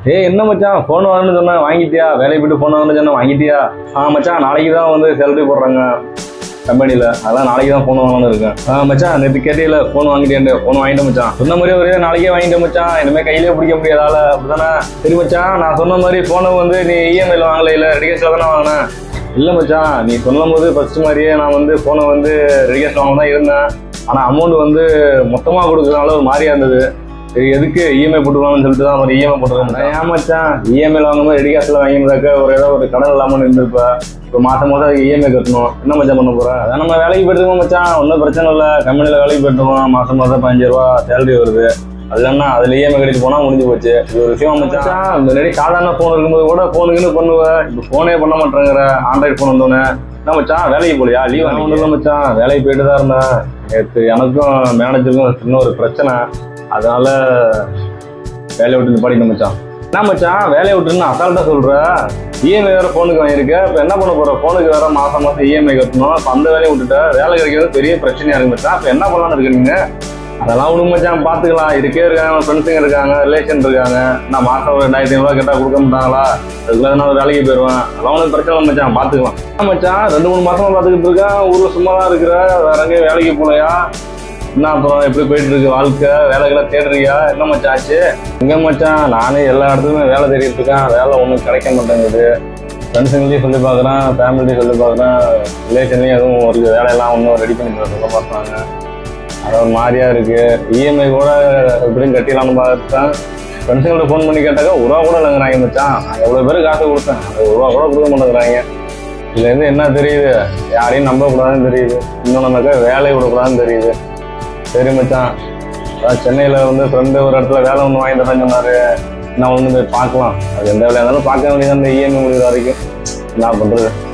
ஏய் என்ன மச்சான் ஃபோன் வாங்கணும்னு சொன்னேன் வாங்கிட்டியா வேலைக்கு போயிட்டு ஃபோன் வாங்கணும்னு சொன்னேன் வாங்கிட்டியா ஆ மச்சான் நாளைக்கு தான் வந்து சேலரி போடுறாங்க கம்பெனியில் அதான் நாளைக்கு தான் ஃபோன் வாங்கணும்னு இருக்கேன் ஆ மச்சான் நேற்று கேட்டியில ஃபோன் வாங்கிட்டேன் ஃபோன் வாங்கிட்டேன் மச்சான் சொன்ன மாதிரி ஒரே நாளைக்கே வாங்கிட்டேன் மச்சான் இனிமேல் கையிலே பிடிக்க முடியாத ஆள அப்படிதானே சரி மச்சான் நான் சொன்ன மாதிரி ஃபோனை வந்து நீ இஎம்ஐல வாங்கல இல்லை ரெடிகேஷில் தானே வாங்கினேன் இல்லை மச்சான் நீ சொல்லும் போது ஃபர்ஸ்ட் மாதிரியே நான் வந்து ஃபோனை வந்து ரெடிகேஷன் வாங்க தான் இருந்தேன் ஆனால் அமௌண்ட் வந்து மொத்தமாக கொடுக்குறதுனால ஒரு மாதிரியா இருந்தது சரி எதுக்கு இஎம்ஐ போட்டுக்கலாம்னு சொல்லிட்டு தான் ஒரு இஎம்ஐ போட்டுருக்கேன் ஏன் மச்சான் இஎம்ஐல வாங்கும்போது ரெடி காசில் வாங்கியிருந்தாக்க ஒரு ஏதோ ஒரு கடன் இல்லாமல் இருந்திருப்ப இப்போ மாதம் மாதம் அதுக்கு இஎம்ஐ கட்டணும் என்ன மச்சான் பண்ண போகிறேன் அதான் நம்ம வேலைக்கு போயிட்டுருக்கோம் மச்சான் ஒன்றும் பிரச்சனை இல்லை கம்பெனியில் வேலைக்கு போயிட்டுருக்கோம் மாதம் மாதம் பதினஞ்சு ரூபா சேலரி வருது அது என்ன அதில் இஎம்ஐ கட்டிட்டு போனால் முடிஞ்சு போச்சு இது ஒரு விஷயம் மச்சான் முன்னாடி சாதாரண ஃபோன் இருக்கும்போது கூட ஃபோனுக்குன்னு பண்ணுவேன் இப்போ ஃபோனே பண்ண மாட்டேங்கிற ஆண்ட்ராய்டு ஃபோன் வந்தோடனே என்ன மச்சான் வேலைக்கு போலியா லீவ் ஒன்றும் இல்லை மச்சான் வேலைக்கு போயிட்டு தான் இருந்தேன் நேற்று எனக்கும் மேனேஜருக்கும் சின்ன ஒரு பிரச்சனை அதனால வேலையை விட்டு நிப்பாடிக்கணும் மச்சான் என்ன மச்சான் வேலையை விட்டுன்னு அசால்ட்டா சொல்ற இஎம்ஐ வேற ஃபோனுக்கு வாங்கியிருக்க இப்போ என்ன பண்ண போற ஃபோனுக்கு வேற மாசம் மாசம் இஎம்ஐ கட்டணும் இப்போ அந்த வேலையை விட்டுட்ட வேலை கிடைக்கிறது பெரிய பிரச்சனையா இருக்கு மச்சான் இப்போ என்ன பண்ணலாம்னு இருக்கு நீங்க அதெல்லாம் விடுங்க மச்சான் பார்த்துக்கலாம் இருக்கே இருக்காங்க ஃப்ரெண்ட்ஸுங்க இருக்காங்க ரிலேஷன் இருக்காங்க நான் மாசம் ஒரு ரெண்டாயிரத்தி ஐநூறுவா கேட்டால் கொடுக்க மாட்டாங்களா அதுக்குள்ள நான் ஒரு வேலைக்கு போயிடுவேன் அதெல்லாம் ஒன்றும் பிரச்சனை இல்லை மச்சான் பார்த்துக்கலாம் என்ன மச்சான் ரெண்டு மூணு மாசமா பார்த்துக்கிட்டு இருக்கேன் ஊரில் சும்மா தான் இருக்கிற வேற எங்கேயும் வேலைக்கு போகலையா என்ன அப்புறம் எப்படி போயிட்டு இருக்கு வாழ்க்கை வேலைகளை தேடுறியா என்ன மச்சான் ஆச்சு எங்க மச்சான் நானே எல்லா இடத்துலையுமே வேலை தேடிட்டு இருக்கேன் வேலை ஒன்றும் கிடைக்க மாட்டேங்குது ஃப்ரெண்ட்ஸுங்களையும் சொல்லி பார்க்குறேன் ஃபேமிலியும் சொல்லி பார்க்குறேன் ரிலேஷன்லையும் எதுவும் ஒரு வேலையெல்லாம் ஒன்றும் ரெடி பண்ணி தர சொல்ல பார்க்குறாங்க அது ஒரு மாதிரியா இருக்கு இஎம்ஐ கூட எப்படியும் கட்டிடலாம்னு பார்த்தேன் ஃப்ரெண்ட்ஸுங்கள்ட்ட ஃபோன் பண்ணி கேட்டாக்கா ஒரு ரூபா கூட இல்லைங்கிறாங்க மச்சான் நான் எவ்வளோ பேர் காசு கொடுத்தேன் அது ஒரு ரூபா கூட கொடுக்க மாட்டேங்கிறாங்க இதுலேருந்து என்ன தெரியுது யாரையும் நம்பக்கூடாதுன்னு தெரியுது இன்னொன்னுனாக்கா வேலையை விடக்கூடாதுன்னு தெரியுது சரி மச்சான் அதான் சென்னையில் வந்து ஃப்ரெண்டு ஒரு இடத்துல வேலை ஒன்று வாங்கி தரேன்னு சொன்னார் நான் ஒன்று போய் பார்க்கலாம் அது எந்த வேலையாக இருந்தாலும் பார்க்க வேண்டியது அந்த இஎம்ஐ முடிகிற வரைக்கும் என்ன பண்ணுறது